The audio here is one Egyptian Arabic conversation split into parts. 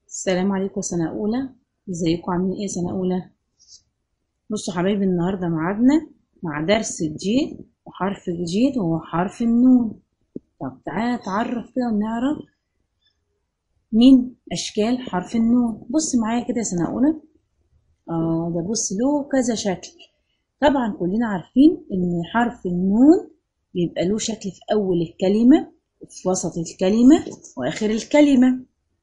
السلام عليكم سنة أولى ازيكم عاملين ايه سنة أولى بصوا حبايبي النهاردة معادنا مع درس جديد وحرف جديد وهو حرف النون طب تعالى نتعرف كده ونعرف مين أشكال حرف النون بص معايا كده يا سنة أولى اه ده بص له كذا شكل طبعا كلنا عارفين إن حرف النون بيبقى له شكل في أول الكلمة وفي وسط الكلمة وآخر الكلمة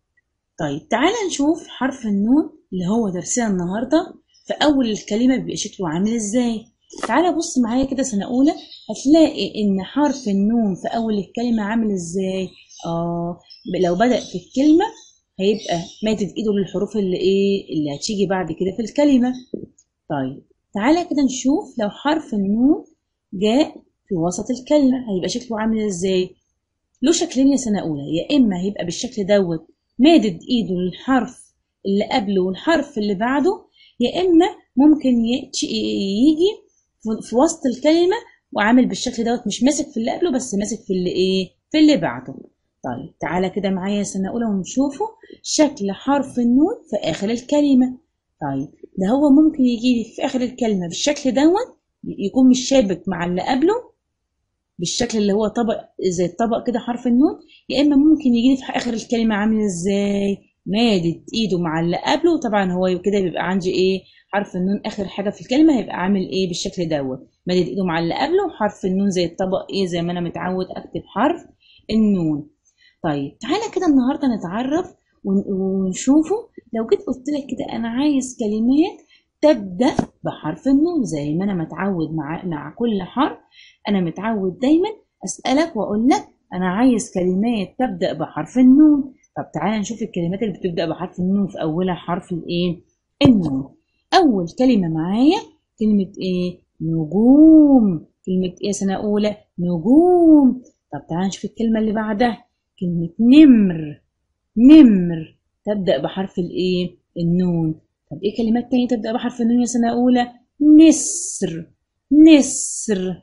طيب تعالى نشوف حرف النون اللي هو درسنا النهارده في اول الكلمه بيبقى شكله عامل ازاي تعالى بص معايا كده سنه اولى هتلاقي ان حرف النون في اول الكلمه عامل ازاي اه لو بدا في الكلمه هيبقى مادد ايده للحروف اللي ايه اللي هتيجي بعد كده في الكلمه طيب تعالى كده نشوف لو حرف النون جاء في وسط الكلمه هيبقى شكله عامل ازاي له شكلين يا سنه اولى يا اما هيبقى بالشكل دوت مادد ايده للحرف اللي قبله والحرف اللي بعده يا اما ممكن يجي في وسط الكلمه وعامل بالشكل دوت مش ماسك في اللي قبله بس ماسك في اللي ايه في اللي بعده طيب تعالى كده معايا سنه اولى ونشوفه شكل حرف النون في اخر الكلمه طيب ده هو ممكن يجي لي في اخر الكلمه بالشكل دوت يكون مش شابك مع اللي قبله بالشكل اللي هو طبق زي الطبق كده حرف النون يا اما ممكن يجي لي في اخر الكلمه عامل ازاي مادد ايده مع اللي قبله طبعا هو كده بيبقى عندي ايه حرف النون اخر حاجه في الكلمه هيبقى عامل ايه بالشكل دوت مادد ايده مع اللي قبله وحرف النون زي الطبق ايه زي ما انا متعود اكتب حرف النون طيب تعالى كده النهارده نتعرف ونشوفه لو جيت قلت لك كده انا عايز كلمات تبدا بحرف النون زي ما انا متعود مع مع كل حرف انا متعود دايما اسالك واقول لك انا عايز كلمات تبدا بحرف النون طب تعالى نشوف الكلمات اللي بتبدا بحرف النون في اولها حرف الايه النون اول كلمه معايا كلمه ايه نجوم كلمه ايه سنه اولى نجوم طب تعالى نشوف الكلمه اللي بعدها كلمه نمر نمر تبدا بحرف الايه النون طب ايه كلمات تانية تبدا بحرف النون يا سنه اولى نسر نسر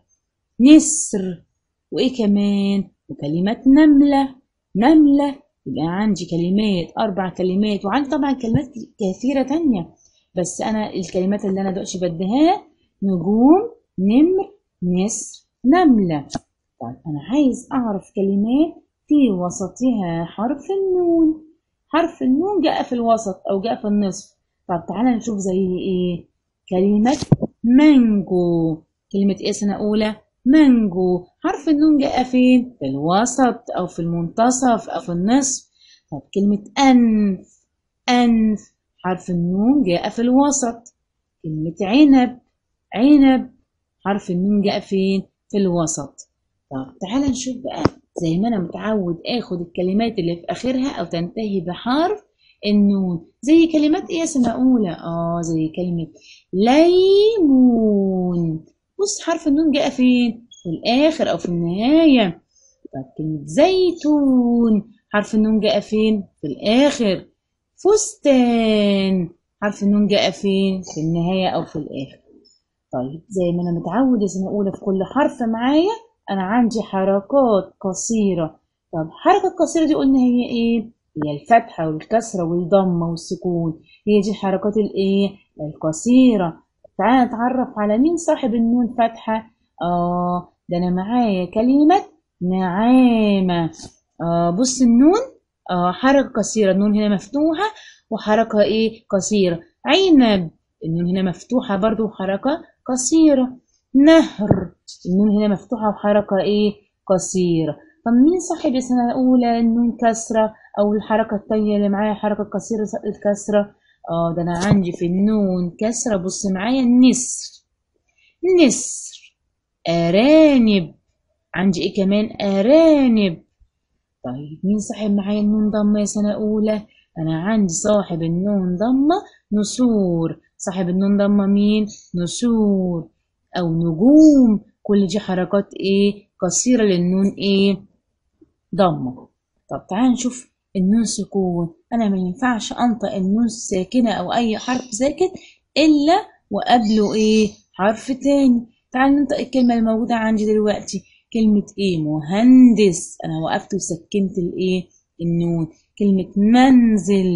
نسر وايه كمان وكلمة نملة نملة يبقى عندي كلمات أربع كلمات وعندي طبعا كلمات كثيرة تانية بس أنا الكلمات اللي أنا دقش بديها نجوم نمر نسر نملة طيب أنا عايز أعرف كلمات في وسطها حرف النون حرف النون جاء في الوسط أو جاء في النصف طب تعالى نشوف زي إيه كلمة مانجو كلمة إيه سنة أولى مانجو حرف النون جاء فين في الوسط او في المنتصف او في النصف طب كلمة انف انف حرف النون جاء في الوسط كلمة عنب عنب حرف النون جاء فين في الوسط طب تعالى نشوف بقى زي ما انا متعود اخد الكلمات اللي في اخرها او تنتهي بحرف النون زي كلمات ايه يا سنة اولى اه زي كلمة ليمون بص حرف النون جاء فين في الاخر او في النهايه طب كلمه زيتون حرف النون جاء فين في الاخر فستان حرف النون جاء فين في النهايه او في الاخر طيب زي ما انا متعود يا سنه اولى في كل حرف معايا انا عندي حركات قصيره طب الحركه القصيره دي قلنا هي ايه هي الفتحه والكسره والضمه والسكون هي دي الحركات الايه القصيره تعالى نتعرف على مين صاحب النون فتحة آه ده أنا معايا كلمة نعامة آه بص النون آه حركة قصيرة النون هنا مفتوحة وحركة إيه قصيرة عنب النون هنا مفتوحة برضو وحركة قصيرة نهر النون هنا مفتوحة وحركة إيه قصيرة طب مين صاحب السنة الأولى النون كسرة أو الحركة التانية اللي معايا حركة قصيرة الكسرة اه ده انا عندي في النون كسره بص معايا النسر نسر ارانب عندي ايه كمان ارانب طيب مين صاحب معايا النون ضمه يا سنه اولى انا عندي صاحب النون ضمه نسور صاحب النون ضمه مين نسور او نجوم كل دي حركات ايه قصيره للنون ايه ضمه طب تعال نشوف النون سكون انا ما ينفعش انطق النون ساكنه او اي حرف ساكن الا وقبله ايه حرف تاني تعال ننطق الكلمه الموجوده عندي دلوقتي كلمه ايه مهندس انا وقفت وسكنت الايه النون كلمه منزل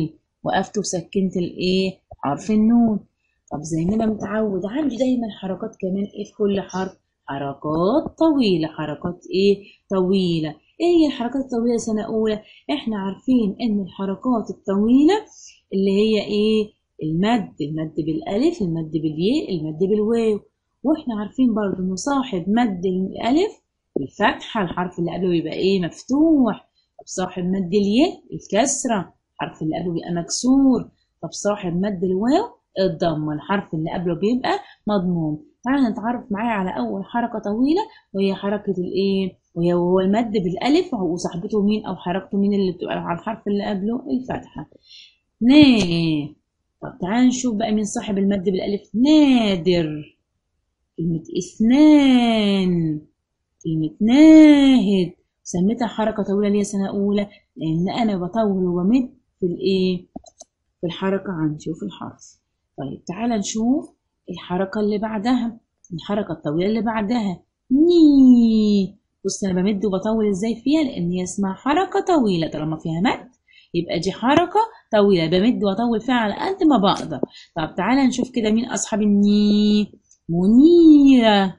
وقفت وسكنت الايه حرف النون طب زي ما انا متعود عندي دايما حركات كمان ايه في كل حرف حركات طويلة حركات ايه طويلة ايه هي الحركات الطويلة سنة اولى احنا عارفين ان الحركات الطويلة اللي هي ايه المد المد بالالف المد بالياء المد بالواو واحنا عارفين برضو ان صاحب مد الالف الفتحة الحرف اللي قبله يبقى ايه مفتوح طب صاحب مد الياء الكسرة الحرف اللي قبله بيبقى مكسور طب صاحب مد الواو الضمة الحرف اللي قبله بيبقى مضموم تعالى نتعرف معايا على أول حركة طويلة وهي حركة الإيه؟ وهي وهو المد بالألف وصاحبته مين أو حركته مين اللي بتبقى على الحرف اللي قبله الفتحة نا طب تعالى نشوف بقى مين صاحب المد بالألف نادر كلمة اثنان كلمة ناهد سميتها حركة طويلة ليه سنة أولى لأن أنا بطول وبمد في الإيه؟ في الحركة عندي وفي الحرف طيب تعالى نشوف الحركة اللي بعدها الحركة الطويلة اللي بعدها ني بص أنا بمد وبطول إزاي فيها لأن هي اسمها حركة طويلة طالما فيها مد يبقى دي حركة طويلة بمد وأطول فيها على قد ما بقدر طب تعالى نشوف كده مين أصحاب الني منيرة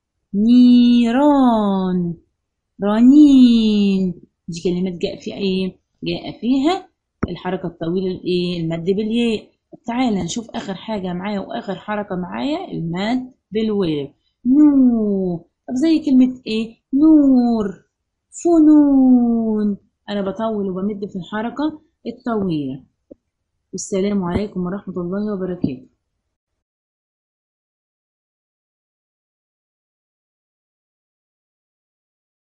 نيران رنين دي كلمات جاء فيها ايه جاء فيها الحركة الطويلة الايه المد بالياء تعالى نشوف اخر حاجة معايا واخر حركة معايا المد بالواو نو طب زي كلمة ايه نور فنون انا بطول وبمد في الحركة الطويلة والسلام عليكم ورحمة الله وبركاته